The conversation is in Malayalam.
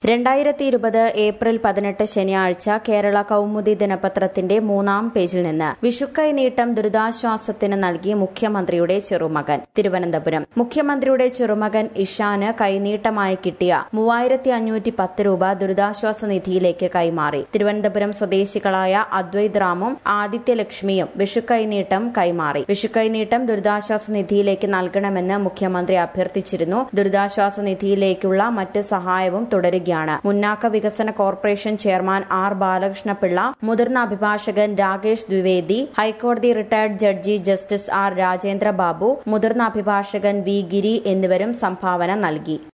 രണ്ടായിരത്തി ഇരുപത് ഏപ്രിൽ പതിനെട്ട് ശനിയാഴ്ച കേരള കൗമുദി ദിനപത്രത്തിന്റെ മൂന്നാം പേജിൽ നിന്ന് വിഷുക്കൈ നീട്ടം ദുരിതാശ്വാസത്തിന് നൽകി മുഖ്യമന്ത്രിയുടെ ചെറുമകൻ തിരുവനന്തപുരം മുഖ്യമന്ത്രിയുടെ ചെറുമകൻ ഇഷാന് കൈനീട്ടമായി കിട്ടിയ മൂവായിരത്തി അഞ്ഞൂറ്റി പത്ത് രൂപ ദുരിതാശ്വാസ നിധിയിലേക്ക് കൈമാറി തിരുവനന്തപുരം സ്വദേശികളായ അദ്വൈത് റാമും ആദിത്യലക്ഷ്മിയും വിഷുക്കൈ നീട്ടം കൈമാറി വിഷുക്കൈ നീട്ടം ദുരിതാശ്വാസ നിധിയിലേക്ക് നൽകണമെന്ന് മുഖ്യമന്ത്രി അഭ്യർത്ഥിച്ചിരുന്നു ദുരിതാശ്വാസ നിധിയിലേക്കുള്ള മറ്റ് സഹായവും തുടരുകയാണ് മുന്നാക്ക വികസന കോർപ്പറേഷൻ ചെയർമാൻ ആർ ബാലകൃഷ്ണപിള്ള മുതിർന്ന അഭിഭാഷകൻ രാകേഷ് ദ്വിവേദി ഹൈക്കോടതി retired judge justice R Rajendra Babu മുതിർന്ന അഭിഭാഷകൻ വി ഗിരി എന്നിവരും സംഭാവന നൽകി